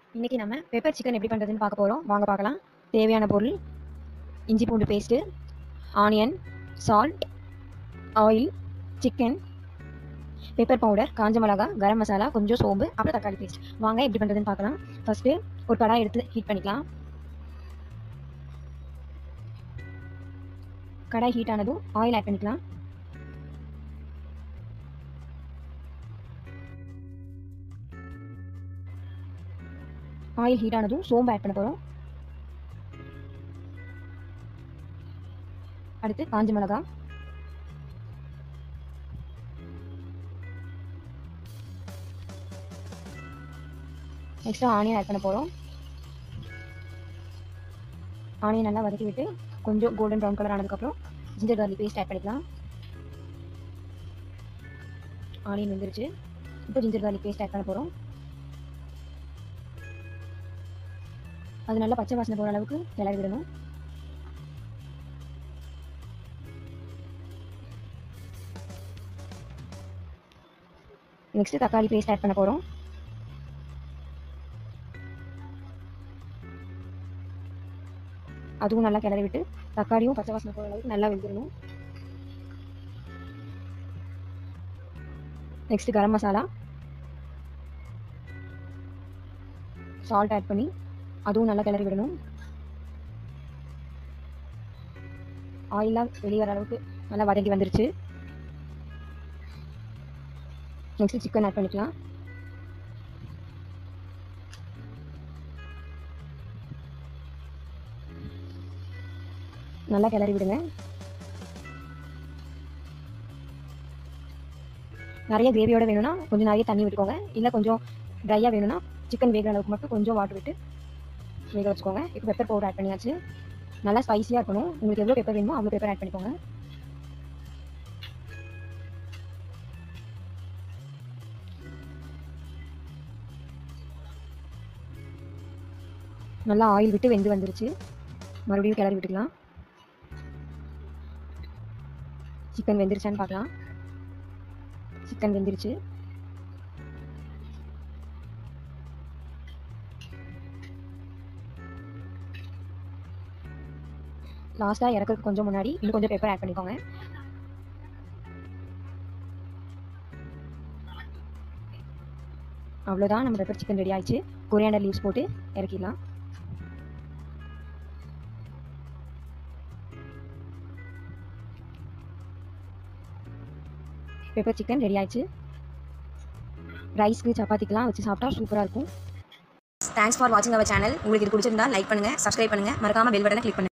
இன்றைக்கி நம்ம pepper chicken எப்படி பண்ணுறதுன்னு பார்க்க போகிறோம் வாங்க பார்க்கலாம் தேவையான பொருள் இஞ்சி பூண்டு paste onion salt oil chicken pepper powder காஞ்ச மிளகா கரம் மசாலா கொஞ்சம் சோம்பு அப்புறம் தக்காளி பேஸ்ட் வாங்க எப்படி பண்ணுறதுன்னு பார்க்கலாம் ஃபஸ்ட்டு ஒரு கடாய் எடுத்து ஹீட் பண்ணிக்கலாம் கடாய் ஹீட் ஆனதும் ஆயில் ஆட் பண்ணிக்கலாம் ஆயில் ஹீட் ஆனதும் சோம்பு ஆட் பண்ண போகிறோம் அடுத்து காஞ்ச மிளகா நெக்ஸ்ட்டு ஆனியன் ஆட் பண்ண போகிறோம் ஆனியன் நல்லா வதக்கி விட்டு கொஞ்சம் கோல்டன் ப்ரௌன் கலர் ஆனதுக்கப்புறம் ஜிஞ்சர் கார்லிக் பேஸ்ட் ஆட் பண்ணிக்கலாம் ஆனியன் வந்துருச்சு இப்போ ஜிஞ்சர் கார்லிக் பேஸ்ட் ஆட் பண்ண போகிறோம் அது நல்லா பச்சை வாசனை போகிற அளவுக்கு கிளறி விடணும் நெக்ஸ்ட் தக்காளி பேஸ்ட் ஆட் பண்ண போகிறோம் அதுவும் நல்லா கிளறி விட்டு தக்காளியும் பச்சை வாசனை போகிற அளவுக்கு நல்லா வெந்துடணும் next garam masala salt add பண்ணி அதுவும் நல்லா கிளறி விடணும் ஆயிலாக வெளியே வர அளவுக்கு நல்லா வதங்கி வந்துருச்சு நெக்ஸ்ட் சிக்கன் ஆட் பண்ணிக்கலாம் நல்லா கிளறி விடுங்க நிறைய கிரேவியோட வேணும்னா கொஞ்சம் நிறைய தண்ணி விட்டுக்கோங்க இல்லை கொஞ்சம் ட்ரையாக வேணும்னா சிக்கன் வேகிற அளவுக்கு மட்டும் கொஞ்சம் வாட்டர் விட்டு வேக வச்சுக்கோங்க இப்போ பெப்பர் பவுடர் ஆட் பண்ணியாச்சு நல்லா ஸ்பைஸியாக இருக்கணும் உங்களுக்கு எவ்வளோ பெப்பர் வேணுமோ அவ்வளோ பெப்பர் ஆட் பண்ணிக்கோங்க நல்லா ஆயில் விட்டு வெந்து வந்துருச்சு மறுபடியும் கிளறி விட்டுக்கலாம் சிக்கன் வெந்துருச்சான்னு பார்க்கலாம் சிக்கன் வெந்துருச்சு லாஸ்ட்டாக இறக்கிறதுக்கு கொஞ்சம் முன்னாடி இன்னும் கொஞ்சம் பெப்பர் ஆட் பண்ணிக்கோங்க அவ்வளோதான் நம்ம பெப்பர் சிக்கன் ரெடி ஆயிடுச்சு கொரியாண்டர் லீவ்ஸ் போட்டு இறக்கிடலாம் பெப்பர் சிக்கன் ரெடி ஆயிடுச்சு ரைஸ்க்கு சப்பாத்திக்கெலாம் வச்சு சாப்பிட்டா சூப்பராக இருக்கும் தேங்க்ஸ் ஃபார் வாட்சிங் அவர் சேனல் உங்களுக்கு இது பிடிச்சிருந்தா லைக் பண்ணுங்க சப்ஸ்கிரைப் பண்ணுங்க மறக்காம பெல் பட்டனை கிளிக் பண்ணுங்க